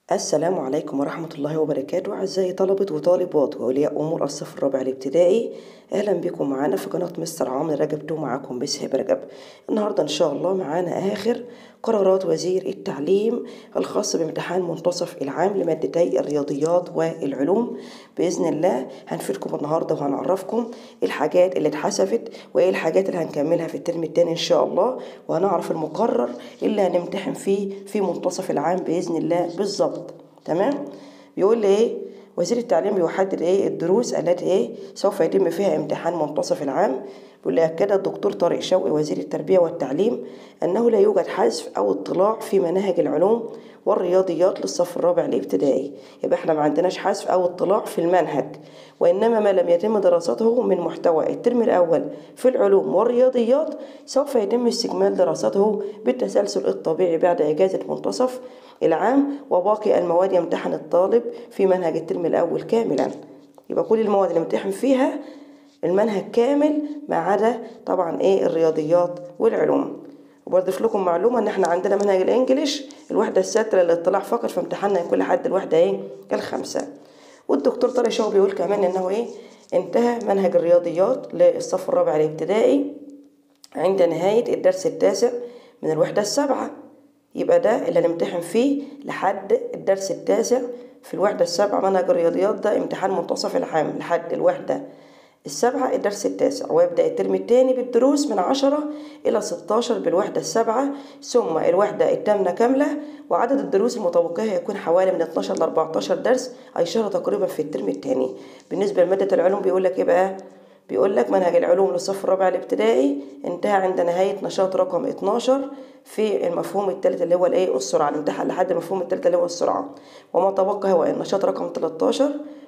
السلام عليكم ورحمة الله وبركاته أعزائي طلبة وطالبات وأولياء أمور الصف الرابع الابتدائي أهلا بكم معانا في قناة مستر عمرو رجب تو معاكم بسهب رجب النهاردة إن شاء الله معانا آخر قرارات وزير التعليم الخاص بامتحان منتصف العام لمادتي الرياضيات والعلوم بإذن الله هنفيدكم النهاردة وهنعرفكم الحاجات اللي اتحسبت وإيه الحاجات اللي هنكملها في الترم التاني إن شاء الله وهنعرف المقرر اللي هنمتحن فيه في منتصف العام بإذن الله بالظبط تمام بيقول لي ايه وزير التعليم بيحدد ايه الدروس التي ايه سوف يتم فيها امتحان منتصف العام بيقول لي اكد الدكتور طارق شوقي وزير التربيه والتعليم انه لا يوجد حذف او اطلاع في مناهج العلوم والرياضيات للصف الرابع الابتدائي يبقى احنا ما عندناش حذف او اطلاع في المنهج وانما ما لم يتم دراسته من محتوى الترم الاول في العلوم والرياضيات سوف يتم استكمال دراسته بالتسلسل الطبيعي بعد اجازه منتصف العام وباقي المواد يمتحن الطالب في منهج الترم الأول كاملا يبقى كل المواد اللي امتحن فيها المنهج كامل ما عدا طبعا ايه الرياضيات والعلوم وبضيف لكم معلومه ان احنا عندنا منهج الانجليش الوحده السادسه للاطلاع فقط فامتحاننا يكون لحد الوحده ايه الخامسه والدكتور طارق شو بيقول كمان انه ايه انتهى منهج الرياضيات للصف الرابع الابتدائي عند نهايه الدرس التاسع من الوحده السابعه يبقى ده اللي هنمتحن فيه لحد الدرس التاسع في الوحدة السابعة منهج الرياضيات ده امتحان منتصف العام لحد الوحدة السابعة الدرس التاسع ويبدأ الترم الثاني بالدروس من عشرة إلى ستاشر بالوحدة السابعة ثم الوحدة الثامنة كاملة وعدد الدروس المتبقية هيكون حوالي من 12 ل 14 درس أي شهر تقريبا في الترم الثاني بالنسبة لمادة العلوم بيقول لك إيه بقى؟ بيقول لك منهج العلوم للصف الرابع الابتدائي انتهى عند نهاية نشاط رقم 12 في المفهوم الثالث اللي هو الايه السرعة الامتحان لحد المفهوم الثالث اللي هو السرعة وما تبقى هو النشاط رقم 13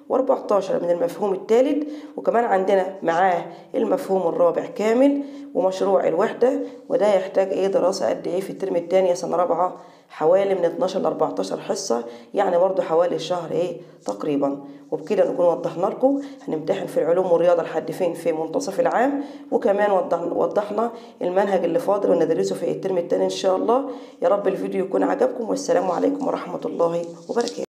و14 من المفهوم الثالث وكمان عندنا معاه المفهوم الرابع كامل ومشروع الوحدة وده يحتاج ايه دراسة قد ايه في الترم الثاني سنة رابعة حوالي من 12 ل 14 حصة يعني برضو حوالي شهر ايه تقريبا وبكده نكون وضحنا لكم هنمتحن في العلوم والرياضة لحد فين في منتصف العام وكمان وضحنا المنهج اللي فاضل وندرسه في الترم الثاني ان شاء الله يا رب الفيديو يكون عجبكم والسلام عليكم ورحمة الله وبركاته